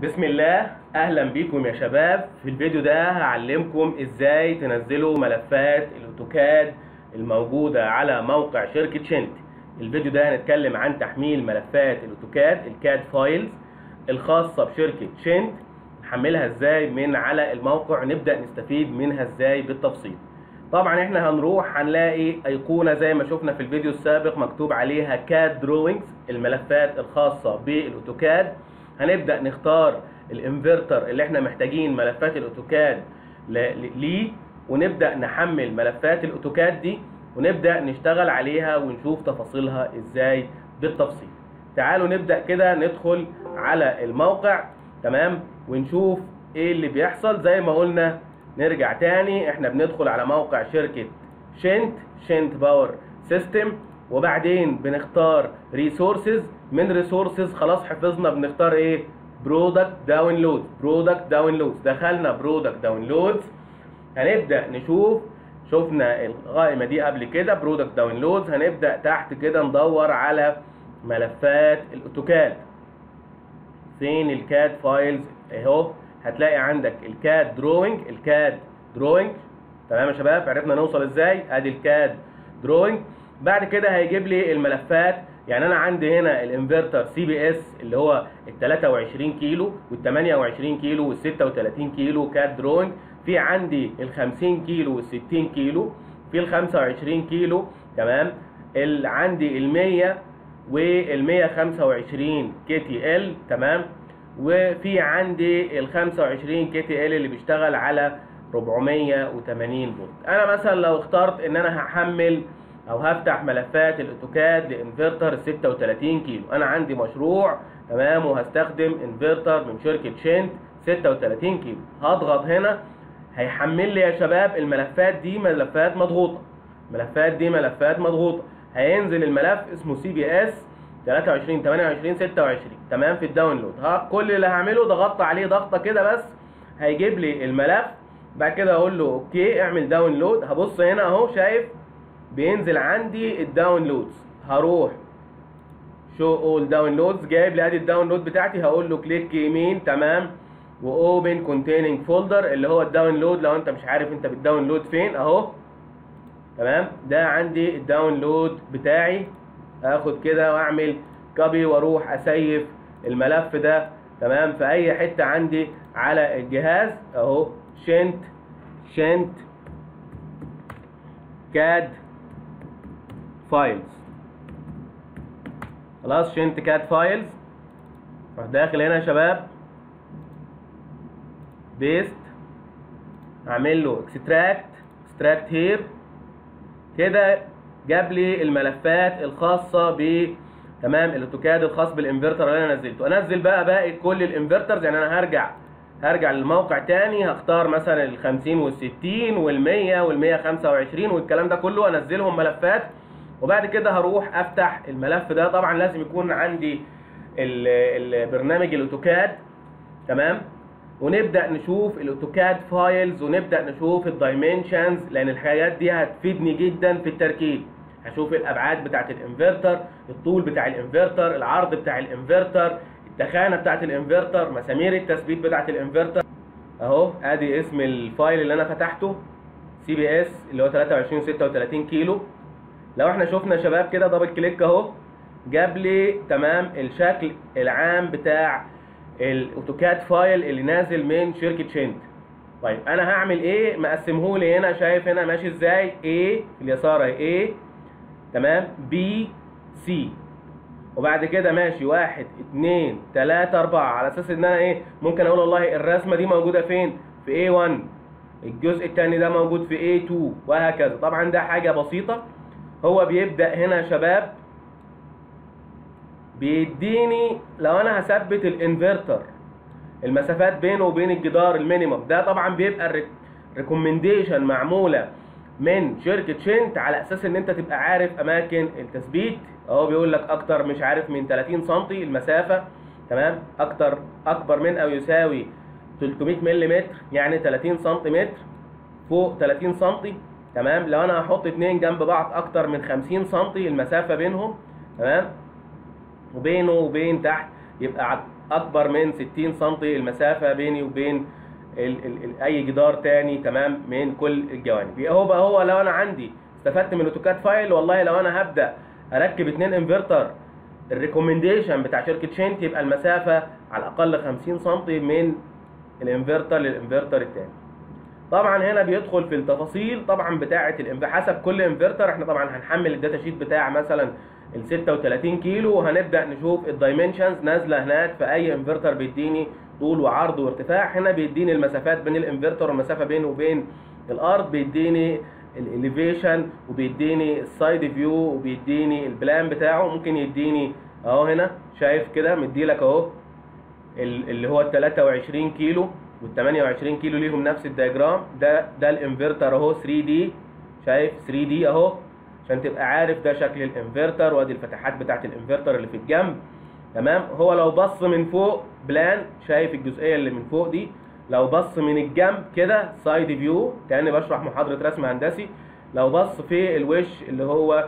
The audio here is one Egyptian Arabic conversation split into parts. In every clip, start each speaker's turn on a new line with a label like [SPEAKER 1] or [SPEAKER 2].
[SPEAKER 1] بسم الله اهلا بيكم يا شباب في الفيديو ده هعلمكم ازاي تنزلوا ملفات الاوتوكاد الموجودة على موقع شركة شنت الفيديو ده هنتكلم عن تحميل ملفات الاوتوكاد الكاد فايلز الخاصة بشركة شنت نحملها ازاي من على الموقع نبدأ نستفيد منها ازاي بالتفصيل طبعا احنا هنروح هنلاقي ايقونه زي ما شفنا في الفيديو السابق مكتوب عليها كاد دروينجز الملفات الخاصه بالاوتوكاد هنبدا نختار الانفرتر اللي احنا محتاجين ملفات الاوتوكاد ليه ونبدا نحمل ملفات الاوتوكاد دي ونبدا نشتغل عليها ونشوف تفاصيلها ازاي بالتفصيل تعالوا نبدا كده ندخل على الموقع تمام ونشوف ايه اللي بيحصل زي ما قلنا نرجع تاني احنا بندخل على موقع شركة شنت شنت باور سيستم وبعدين بنختار ريسورسز من ريسورسز خلاص حفظنا بنختار ايه برودكت داونلود برودكت داونلودز دخلنا برودكت داونلودز هنبدا نشوف شفنا القائمه دي قبل كده برودكت داونلودز هنبدا تحت كده ندور على ملفات الاوتوكاد فين الكاد فايلز اهو هتلاقي عندك الكاد دروينج الكاد دروينج تمام يا شباب عرفنا نوصل ازاي ادي الكاد دروينج بعد كده هيجيب لي الملفات يعني انا عندي هنا الانفرتر سي بي اس اللي هو ال 23 كيلو وال 28 كيلو وال 36 كيلو كاد دروينج في عندي ال 50 كيلو وال 60 كيلو في ال 25 كيلو تمام ال عندي ال 100 وال 125 كي تي ال تمام وفي عندي ال 25 كي تي ال اللي بيشتغل على 480 فولت انا مثلا لو اخترت ان انا هحمل او هفتح ملفات الاوتوكاد لانفرتر 36 كيلو انا عندي مشروع تمام وهستخدم انفرتر من شركه شنت 36 كيلو هضغط هنا هيحمل لي يا شباب الملفات دي ملفات مضغوطه الملفات دي ملفات مضغوطه هينزل الملف اسمه سي بي اس 23 28 26 تمام في الداونلود ها كل اللي هعمله ضغطت عليه ضغطه كده بس هيجيب لي الملف بعد كده اقول له اوكي اعمل داونلود هبص هنا اهو شايف بينزل عندي الداونلودز هروح شو اول داونلودز جايب لي ادي الداونلود بتاعتي هقول له كليك يمين تمام واوبن كونتيننج فولدر اللي هو الداونلود لو انت مش عارف انت بتداونلود فين اهو تمام ده عندي الداونلود بتاعي اخد كده واعمل كوبي واروح اسيف الملف ده تمام في اي حته عندي على الجهاز اهو شنت شنت كاد فايلز خلاص شنت كاد فايلز روح داخل هنا يا شباب بيست اعمل له اكستراكت اكستراكت هير كده جاب لي الملفات الخاصه ب تمام الاوتوكاد الخاص بالانفرتر اللي انا نزلته انزل بقى باقي كل الانفرترز يعني انا هرجع هرجع للموقع تاني هختار مثلا ال 50 وال 60 وال 100 وال 125 والكلام ده كله انزلهم ملفات وبعد كده هروح افتح الملف ده طبعا لازم يكون عندي البرنامج الاوتوكاد تمام ونبدا نشوف الاوتوكاد فايلز ونبدا نشوف الدايمنشنز لان الحاجات دي هتفيدني جدا في التركيب هشوف الابعاد بتاعه الانفرتر الطول بتاع الانفرتر العرض بتاع الانفرتر التخانه بتاعه الانفرتر مسامير التثبيت بتاعه الانفرتر اهو ادي اسم الفايل اللي انا فتحته سي بي اس اللي هو 23 36 كيلو لو احنا شفنا شباب كده دبل كليك اهو جاب لي تمام الشكل العام بتاع الاوتوكاد فايل اللي نازل من شركه شنت طيب انا هعمل ايه مقسمه لي هنا شايف هنا ماشي ازاي A في اليسار اهي A تمام B C وبعد كده ماشي واحد اتنين تلاتة اربعة على اساس ان انا ايه ممكن اقول والله الرسمة دي موجودة فين في A1 الجزء التاني ده موجود في A2 وهكذا طبعا ده حاجة بسيطة هو بيبدأ هنا يا شباب بيديني لو انا هثبت الانفرتر المسافات بينه وبين الجدار المينيمم ده طبعا بيبقى ريكومنديشن معموله من شركه شنت على اساس ان انت تبقى عارف اماكن التثبيت اهو بيقول لك اكتر مش عارف من 30 سم المسافه تمام اكتر اكبر من او يساوي 300 ملم يعني 30 سم فوق 30 سم تمام لو انا هحط اتنين جنب بعض اكتر من 50 سم المسافه بينهم تمام وبينه وبين تحت يبقى اكبر من 60 سم المسافه بيني وبين ال ال ال اي جدار تاني تمام من كل الجوانب يبقى هو بقى هو لو انا عندي استفدت من الاوتوكاد فايل والله لو انا هبدا اركب اتنين انفرتر الريكومنديشن بتاع شركه شنت يبقى المسافه على الاقل 50 سم من الانفرتر للانفرتر الثاني طبعا هنا بيدخل في التفاصيل طبعا بتاعه الانف حسب كل انفرتر احنا طبعا هنحمل الداتا شيت بتاع مثلا ال 36 كيلو وهنبدا نشوف الدايمنشنز نازله هناك في اي انفرتر بيديني طول وعرض وارتفاع هنا بيديني المسافات بين الانفرتر والمسافه بينه وبين الارض بيديني الاليفيشن وبيديني السايد فيو وبيديني البلان بتاعه ممكن يديني اهو هنا شايف كده مديلك اهو اللي هو ال 23 كيلو وال 28 كيلو ليهم نفس الدياجرام ده ده الانفرتر اهو 3 دي شايف 3 دي اهو عشان تبقى عارف ده شكل الانفرتر وادي الفتحات بتاعت الانفرتر اللي في الجنب تمام هو لو بص من فوق بلان شايف الجزئيه اللي من فوق دي لو بص من الجنب كده سايد فيو كاني بشرح محاضره رسم هندسي لو بص في الوش اللي هو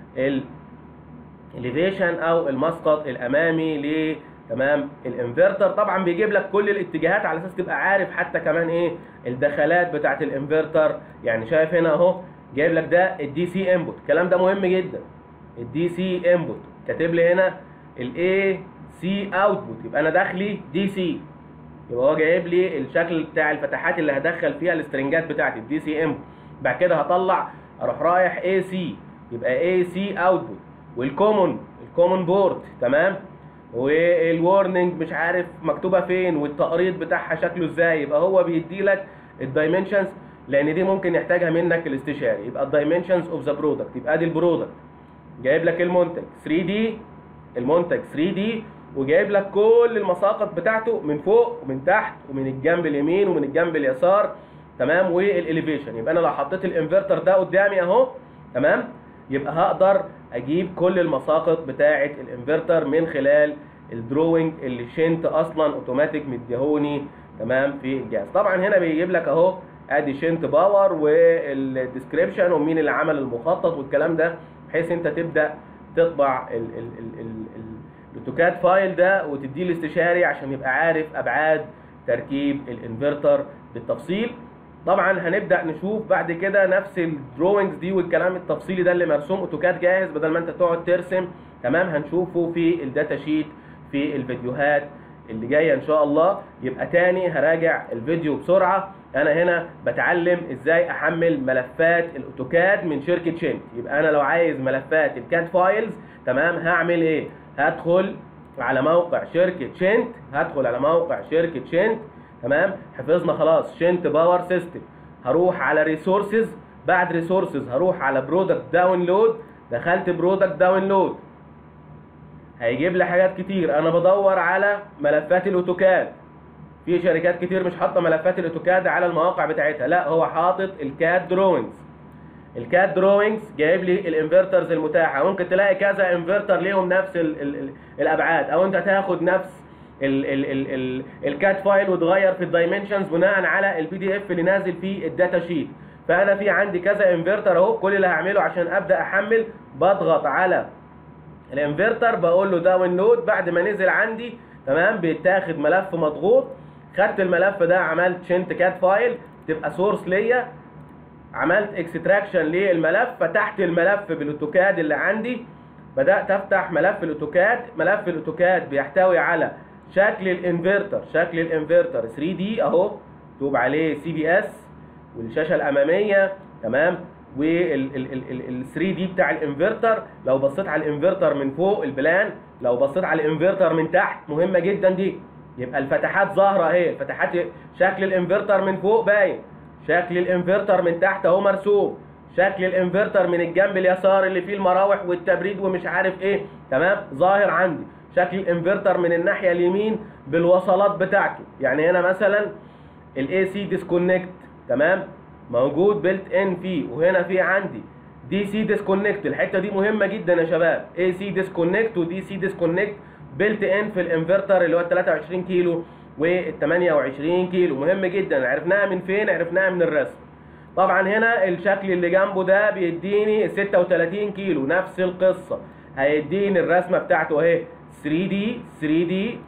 [SPEAKER 1] الاليفيشن او المسقط الامامي ل تمام الانفرتر طبعا بيجيب لك كل الاتجاهات على اساس تبقى عارف حتى كمان ايه الدخلات بتاعه الانفرتر يعني شايف هنا اهو جايب لك ده الدي سي انبوت الكلام ده مهم جدا الدي سي انبوت كاتب لي هنا الاي سي اوتبوت يبقى انا داخلي دي سي يبقى هو جايب لي الشكل بتاع الفتحات اللي هدخل فيها السترنجات بتاعتي الدي سي انبوت بعد كده هطلع اروح رايح اي سي يبقى اي سي اوتبوت والكومون الكومون بورد تمام والورنينج مش عارف مكتوبه فين والتقريض بتاعها شكله ازاي يبقى هو بيدي لك الدايمنشنز لان دي ممكن يحتاجها منك الاستشاري يبقى الدايمنشنز اوف ذا برودكت يبقى ادي البرودكت جايب لك المنتج 3 دي المنتج 3 دي وجايب لك كل المساقط بتاعته من فوق ومن تحت ومن الجنب اليمين ومن الجنب اليسار تمام والاليفيشن يبقى انا لو حطيت الانفرتر ده قدامي اهو تمام يبقى هقدر اجيب كل المساقط بتاعه الانفرتر من خلال الدروينج اللي شنت اصلا اوتوماتيك مديهوني تمام في الجهاز طبعا هنا بيجيب لك اهو ادي شنت باور والديسكريبشن ومين اللي عمل المخطط والكلام ده بحيث انت تبدا تطبع الاوتوكاد فايل ده وتديه الاستشاري عشان يبقى عارف ابعاد تركيب الانفرتر بالتفصيل طبعا هنبدا نشوف بعد كده نفس الدروينجز دي والكلام التفصيلي ده اللي مرسوم اوتوكاد جاهز بدل ما انت تقعد ترسم تمام هنشوفه في الداتا شيت في الفيديوهات اللي جايه ان شاء الله يبقى تاني هراجع الفيديو بسرعه انا هنا بتعلم ازاي احمل ملفات الاوتوكاد من شركه شنت يبقى انا لو عايز ملفات الكاد فايلز تمام هعمل ايه هدخل على موقع شركه شنت هدخل على موقع شركه شنت تمام حفظنا خلاص شنت باور سيستم هروح على ريسورسز بعد ريسورسز هروح على برودكت داونلود دخلت برودكت داونلود هيجيب لي حاجات كتير انا بدور على ملفات الاوتوكاد في شركات كتير مش حاطه ملفات الاوتوكاد على المواقع بتاعتها لا هو حاطط الكاد دروينجز الكاد دروينجز جايب لي الانفرترز المتاحه ممكن تلاقي كذا انفرتر ليهم نفس ال ال ال الابعاد او انت تاخد نفس الكات فايل وتغير في الدايمنشنز بناء على البي دي اف اللي نازل في الداتا شيت فانا في عندي كذا انفرتر اهو كل اللي هعمله عشان ابدا احمل بضغط على الانفرتر بقول له داونلود بعد ما نزل عندي تمام بيتاخد ملف مضغوط خدت الملف ده عملت شنت كات فايل تبقى سورس ليا عملت اكستراكشن للملف فتحت الملف بالاوتوكاد اللي عندي بدات افتح ملف الاوتوكاد ملف الاوتوكاد بيحتوي على شكل الانفرتر شكل الانفرتر 3 دي اهو مكتوب عليه سي بي اس والشاشه الاماميه تمام وال 3 دي بتاع الانفرتر لو بصيت على الانفرتر من فوق البلان لو بصيت على الانفرتر من تحت مهمه جدا دي يبقى الفتحات ظاهره اهي الفتحات شكل الانفرتر من فوق باين شكل الانفرتر من تحت اهو مرسوم شكل الانفرتر من الجنب اليسار اللي فيه المراوح والتبريد ومش عارف ايه تمام ظاهر عندي شكل الانفرتر من الناحيه اليمين بالوصلات بتاعته يعني هنا مثلا الاي سي ديسكونكت تمام موجود بيلت ان فيه وهنا في عندي دي سي ديسكونكت الحته دي مهمه جدا يا شباب اي سي ديسكونكت ودي سي ديسكونكت بيلت ان في الانفرتر اللي هو 23 كيلو وال 28 كيلو مهم جدا عرفناها من فين عرفناها من الرسم طبعا هنا الشكل اللي جنبه ده بيديني 36 كيلو نفس القصه هيديني الرسمه بتاعته اهي 3 دي 3 دي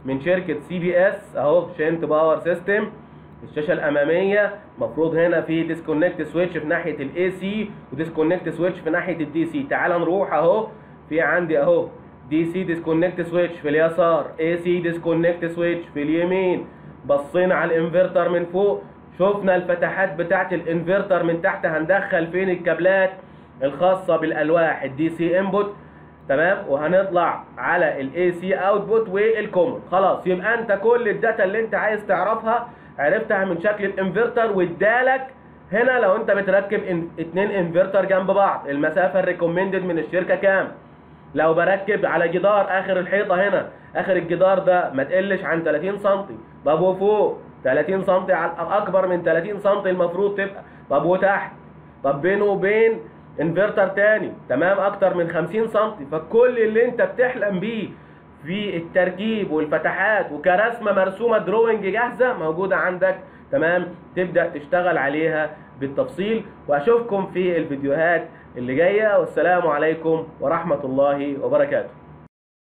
[SPEAKER 1] من شركه سي بي اس اهو شنت باور سيستم الشاشه الاماميه مفروض هنا في ديسكونكت سويتش في ناحيه الاي سي وديسكونكت سويتش في ناحيه الدي سي تعال نروح اهو في عندي اهو دي سي ديسكونكت سويتش في اليسار اي سي ديسكونكت سويتش في اليمين بصينا على الانفرتر من فوق شفنا الفتحات بتاعت الانفرتر من تحت هندخل فين الكابلات الخاصه بالالواح الدي سي انبوت تمام وهنطلع على الاي سي اوتبوت والكومن خلاص يبقى انت كل الداتا اللي انت عايز تعرفها عرفتها من شكل الانفرتر وادالك هنا لو انت بتركب ان اتنين انفرتر جنب بعض المسافه الريكومندد من الشركه كام لو بركب على جدار اخر الحيطه هنا اخر الجدار ده ما تقلش عن 30 سم طب وفوق 30 سم على اكبر من 30 سم المفروض تبقى طب وتحت طب بينه وبين انفرتر تاني تمام اكتر من 50 سم فكل اللي انت بتحلم بيه في التركيب والفتحات وكرسمه مرسومه دروينج جاهزه موجوده عندك تمام تبدا تشتغل عليها بالتفصيل واشوفكم في الفيديوهات اللي جايه والسلام عليكم ورحمه الله وبركاته